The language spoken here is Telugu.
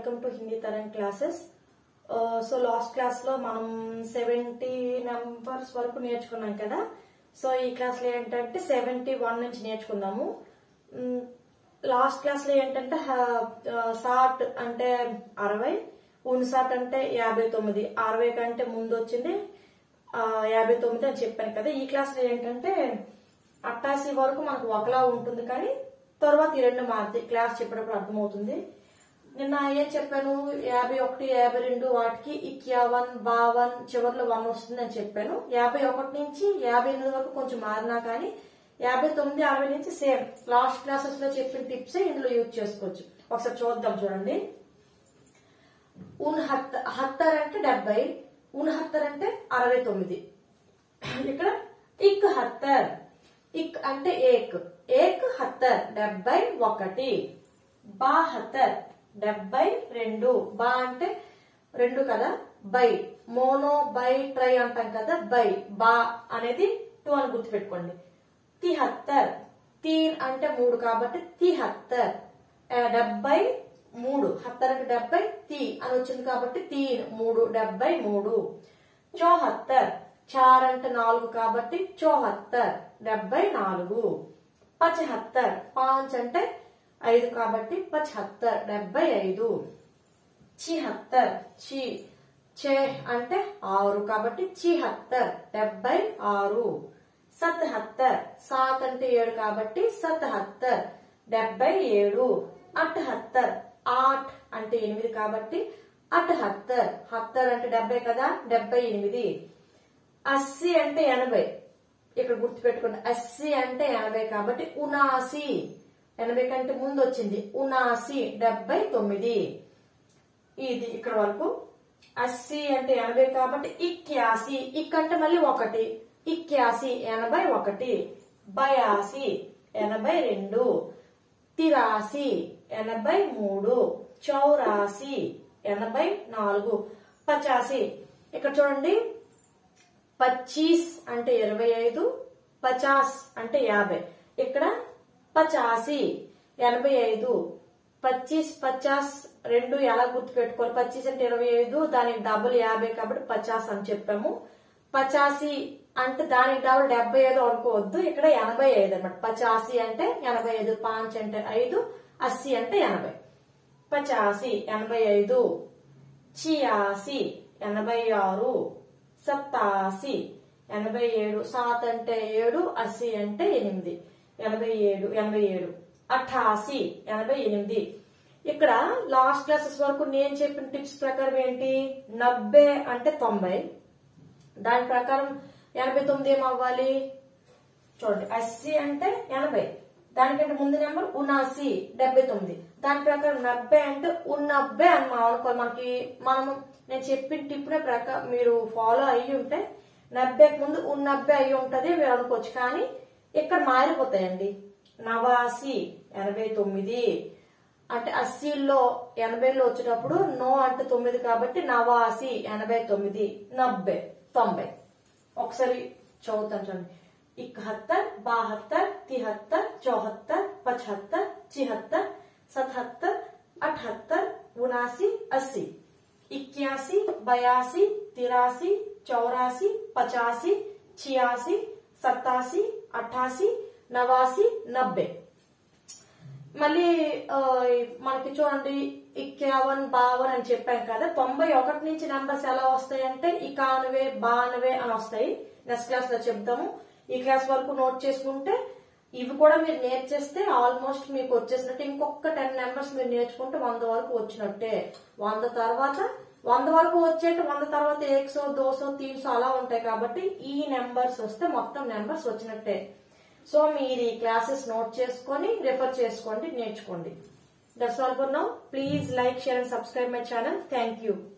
వెల్కమ్ టు హిందీ తరం క్లాసెస్ సో లాస్ట్ క్లాస్ లో మనం సెవెంటీ నెంబర్స్ వరకు నేర్చుకున్నాం కదా సో ఈ క్లాస్ లో ఏంటంటే సెవెంటీ వన్ నుంచి నేర్చుకుందాము లాస్ట్ క్లాస్ లో ఏంటంటే సాట్ అంటే అరవై ఉన్సాట్ అంటే యాభై తొమ్మిది అరవై కంటే ముందు వచ్చింది ఆ, యాభై తొమ్మిది అని చెప్పాను కదా ఈ క్లాస్ లో ఏంటంటే అట్టాసి వరకు మనకు ఒకలా ఉంటుంది కానీ తర్వాత ఈ రెండు మారుతాయి క్లాస్ చెప్పేటప్పుడు అర్థమవుతుంది నిన్న ఏం చెప్పాను యాభై ఒకటి యాభై రెండు వాటికి ఇక్యావన్ బావన్ చివరిలో వన్ వస్తుంది అని చెప్పాను యాభై ఒకటి నుంచి యాభై ఎనిమిది వరకు కొంచెం మారినా కానీ యాభై తొమ్మిది అరవై నుంచి సేమ్ లాస్ట్ క్లాసెస్ లో చెప్పిన టిప్స్ ఇందులో యూజ్ చేసుకోవచ్చు ఒకసారి చూద్దాం చూడండి ఉన్ హత్త హత్తర్ అంటే డెబ్బై ఉన్ హత్తర్ అంటే అరవై తొమ్మిది ఇక్కడ ఇక్ హత్తర్ ఇక్ అంటే ఏక్ ఏక్ హత్తర్ డెబ్బై ఒకటి బా హత్తర్ డెబ్బై రెండు బా అంటే రెండు కదా బై మోనో బై ట్రై అంటాం కదా బై బా అనేది టూ అని గుర్తుపెట్టుకోండి తిహత్తర్ తీన్ అంటే మూడు కాబట్టి తిహత్తర్ ఆ, డెబ్బై మూడు హత్తర్ అంటే డెబ్బై తీ అని వచ్చింది కాబట్టి తీన్ మూడు డెబ్బై మూడు చోహత్తర్ చార్ అంటే నాలుగు కాబట్టి చోహత్తర్ డెబ్బై నాలుగు పచహత్తర్ పాంచ్ అంటే ఐదు కాబట్టి పచహత్తర్ డెబ్బై ఐదు చిహత్తర్ చి చే అంటే ఆరు కాబట్టి చిహత్తర్ డెబ్బై ఆరు సత్హత్తర్ సాత్ అంటే ఏడు కాబట్టి సత్హత్తర్ డెబ్బై ఏడు అట్హత్తర్ ఆట్ అంటే ఎనిమిది కాబట్టి అట్హత్తర్ హత్తర్ అంటే డెబ్బై కదా డెబ్బై ఎనిమిది అస్సి అంటే ఎనభై ఇక్కడ గుర్తుపెట్టుకోండి అస్సి అంటే ఎనభై కాబట్టి ఉనాసి ఎనభై కంటే ముందు వచ్చింది ఉనాసి డెబ్బై తొమ్మిది ఇది ఇక్కడ వరకు అస్సి అంటే ఎనభై కాబట్టి ఇక్యాసి ఇక్ అంటే మళ్ళీ ఒకటి ఇక్యాసి ఎనభై ఒకటి బయాసి ఎనభై రెండు తిరాసి ఎనభై మూడు చౌరాసి ఎనభై నాలుగు పచాసి ఇక్కడ చూడండి పచ్చీస్ అంటే ఇరవై ఐదు పచాస్ అంటే యాభై ఇక్కడ పచాసి ఎనభై ఐదు పచ్చీస్ పచాస్ రెండు ఎలా గుర్తుపెట్టుకోవాలి పచ్చీస్ అంటే ఇరవై ఐదు దానికి డబుల్ యాభై కాబట్టి పచాస్ అని చెప్పాము పచాసి అంటే దానికి డబుల్ డెబ్బై ఐదు అనుకోవద్దు ఇక్కడ ఎనభై ఐదు అనమాట పచాసి అంటే ఎనభై ఐదు పాంచ్ అంటే ఐదు అస్సి అంటే ఎనభై పచాసి ఎనభై ఐదు చియాసి ఎనభై ఆరు సత్తాసి ఎనభై ఏడు సాత్ అంటే ఏడు అస్సి అంటే ఎనిమిది ఎనభై ఏడు ఎనభై ఏడు అఠాసి ఎనభై ఎనిమిది ఇక్కడ లాస్ట్ క్లాసెస్ వరకు నేను చెప్పిన టిప్స్ ప్రకారం ఏంటి నబ్బే అంటే తొంభై దాని ప్రకారం ఎనభై తొమ్మిది ఏమవ్వాలి చూడండి అస్సి అంటే ఎనభై దానికంటే ముందు నెంబర్ ఉనాసి డెబ్బై తొమ్మిది దాని ప్రకారం నబ్బై అంటే ఉన్నబ్బే అని మనం అనుకోవాలి మనకి మనము నేను చెప్పిన టిప్నే ప్రకారం మీరు ఫాలో అయ్యి ఉంటే నబ్బేకి ముందు ఉన్నబ్బే అయ్యి ఉంటది మీరు అనుకోవచ్చు కానీ ఇక్కడ మారిపోతాయండి నవాసి ఎనభై తొమ్మిది అంటే అస్సీల్లో ఎనభైలో వచ్చేటప్పుడు నో అంటే తొమ్మిది కాబట్టి నవాసి ఎనభై తొమ్మిది నబ్బై తొంభై ఒకసారి చదువుతాను చూడండి ఇకహత్తర్ బాహత్తర్ తిహత్తర్ చౌహత్తర్ పచహత్తర్ చిహత్తర్ సతహత్తర్ అठहत्तर उनासी अस्सी इक्यासी बयासी तिरासी चौरासी पचासी छियासी सत्तासी अट्ठासी नवासी नब्बे మళ్ళీ ఆ, మనకి చూడండి ఇక్యావన్ బావన్ అని చెప్పాం కదా తొంభై ఒకటి నుంచి నెంబర్స్ ఎలా వస్తాయంటే ఇకానవే బానవే అని వస్తాయి నెక్స్ట్ క్లాస్ లో చెప్తాము ఈ క్లాస్ వరకు నోట్ చేసుకుంటే ఇవి కూడా మీరు నేర్చేస్తే ఆల్మోస్ట్ మీకు వచ్చేసినట్టే ఇంకొక టెన్ నెంబర్స్ మీరు నేర్చుకుంటే వంద వరకు వచ్చినట్టే వంద తర్వాత వంద వరకు వచ్చేట వంద తర్వాత ఏక్సో దోసో తీన్సో అలా ఉంటాయి కాబట్టి ఈ నెంబర్స్ వస్తే మొత్తం నెంబర్స్ వచ్చినట్టే సో మీరు ఈ క్లాసెస్ నోట్ చేసుకొని రెఫర్ చేసుకోండి నేర్చుకోండి that's all for now please like share and subscribe my channel thank you